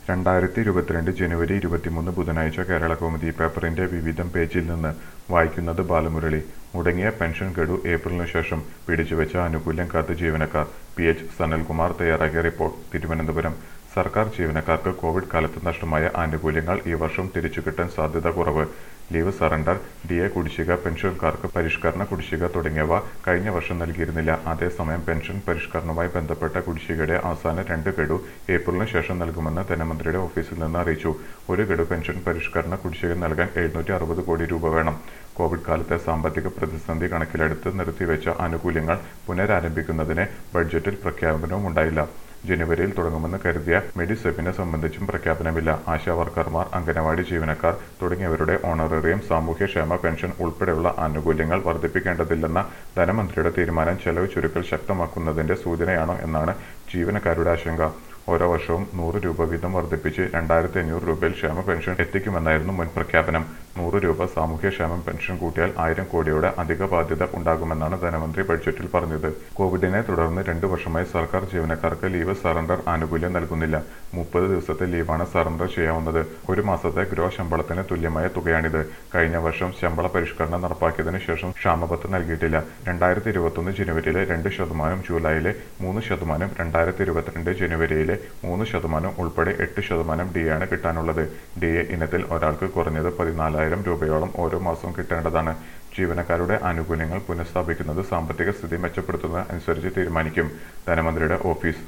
രണ്ടായിരത്തി ഇരുപത്തിരണ്ട് ജനുവരി ഇരുപത്തിമൂന്ന് ബുധനാഴ്ച കേരളകൗമുദി പേപ്പറിന്റെ വിവിധം പേജിൽ നിന്ന് വായിക്കുന്നത് ബാലമുരളി മുടങ്ങിയ പെൻഷൻ ഗഡു ഏപ്രിലിനു ശേഷം പിടിച്ചുവെച്ച ആനുകൂല്യം കാത്ത് ജീവനക്കാർ പി എച്ച് സനൽകുമാർ തയ്യാറാക്കിയ റിപ്പോർട്ട് തിരുവനന്തപുരം സർക്കാർ ജീവനക്കാർക്ക് കോവിഡ് കാലത്ത് നഷ്ടമായ ആനുകൂല്യങ്ങൾ ഈ വർഷം തിരിച്ചുകിട്ടാൻ സാധ്യത കുറവ് ലീവ് സറണ്ടർ ഡി എ കുടിശ്ശിക പെൻഷൻകാർക്ക് പരിഷ്കരണ കുടിശ്ശിക തുടങ്ങിയവ കഴിഞ്ഞ വർഷം നൽകിയിരുന്നില്ല അതേസമയം പെൻഷൻ പരിഷ്കരണവുമായി ബന്ധപ്പെട്ട കുടിശ്ശികയുടെ അവസാന രണ്ട് ഗഡു ഏപ്രിലിന് ശേഷം നൽകുമെന്ന് ധനമന്ത്രിയുടെ ഓഫീസിൽ നിന്ന് അറിയിച്ചു ഒരു ഗഡു പെൻഷൻ പരിഷ്കരണ കുടിശ്ശിക നൽകാൻ എഴുന്നൂറ്റി അറുപത് കോടി രൂപ വേണം കോവിഡ് കാലത്തെ സാമ്പത്തിക പ്രതിസന്ധി കണക്കിലെടുത്ത് നിർത്തിവെച്ച ആനുകൂല്യങ്ങൾ പുനരാരംഭിക്കുന്നതിന് ബഡ്ജറ്റിൽ പ്രഖ്യാപനവും ഉണ്ടായില്ല ജനുവരിയിൽ തുടങ്ങുമെന്ന് കരുതിയ മെഡിസെപ്പിനെ സംബന്ധിച്ചും പ്രഖ്യാപനമില്ല ആശാ വർക്കർമാർ അംഗനവാടി ജീവനക്കാർ തുടങ്ങിയവരുടെ ഓണറേറിയം സാമൂഹ്യക്ഷേമ പെൻഷൻ ഉൾപ്പെടെയുള്ള ആനുകൂല്യങ്ങൾ വർദ്ധിപ്പിക്കേണ്ടതില്ലെന്ന ധനമന്ത്രിയുടെ തീരുമാനം ചെലവ് ചുരുക്കൽ ശക്തമാക്കുന്നതിന്റെ സൂചനയാണോ എന്നാണ് ജീവനക്കാരുടെ ആശങ്ക ഓരോ വർഷവും നൂറ് രൂപ വീതം വർദ്ധിപ്പിച്ച് രണ്ടായിരത്തി അഞ്ഞൂറ് രൂപയിൽ ക്ഷേമ പെൻഷൻ എത്തിക്കുമെന്നായിരുന്നു മുൻ പ്രഖ്യാപനം നൂറ് രൂപ സാമൂഹ്യക്ഷേമ പെൻഷൻ കൂട്ടിയാൽ ആയിരം കോടിയുടെ അധിക ബാധ്യത ഉണ്ടാകുമെന്നാണ് ധനമന്ത്രി ബഡ്ജറ്റിൽ പറഞ്ഞത് കോവിഡിനെ തുടർന്ന് രണ്ടു വർഷമായി സർക്കാർ ജീവനക്കാർക്ക് ലീവ് സറണ്ടർ ആനുകൂല്യം നൽകുന്നില്ല മുപ്പത് ദിവസത്തെ ലീവാണ് സറണ്ടർ ചെയ്യാവുന്നത് ഒരു മാസത്തെ ഗ്രോ ശമ്പളത്തിന് തുല്യമായ തുകയാണിത് കഴിഞ്ഞ വർഷം ശമ്പള പരിഷ്കരണം നടപ്പാക്കിയതിനു ശേഷം ക്ഷാമബത്ത് നൽകിയിട്ടില്ല രണ്ടായിരത്തി ഇരുപത്തൊന്ന് ജനുവരിയിലെ രണ്ട് ശതമാനം ജൂലൈയിലെ മൂന്ന് ശതമാനം രണ്ടായിരത്തി ഇരുപത്തിരണ്ട് ജനുവരിയിലെ മൂന്ന് ശതമാനം ഉൾപ്പെടെ എട്ട് ശതമാനം ഡി ആണ് കിട്ടാനുള്ളത് ഡി എ ഇനത്തിൽ ഒരാൾക്ക് കുറഞ്ഞത് പതിനാലായിരം രൂപയോളം ഓരോ മാസവും കിട്ടേണ്ടതാണ് ജീവനക്കാരുടെ ആനുകൂല്യങ്ങൾ പുനഃസ്ഥാപിക്കുന്നത് സാമ്പത്തിക സ്ഥിതി മെച്ചപ്പെടുത്തുന്നത് അനുസരിച്ച് തീരുമാനിക്കും ധനമന്ത്രിയുടെ ഓഫീസ്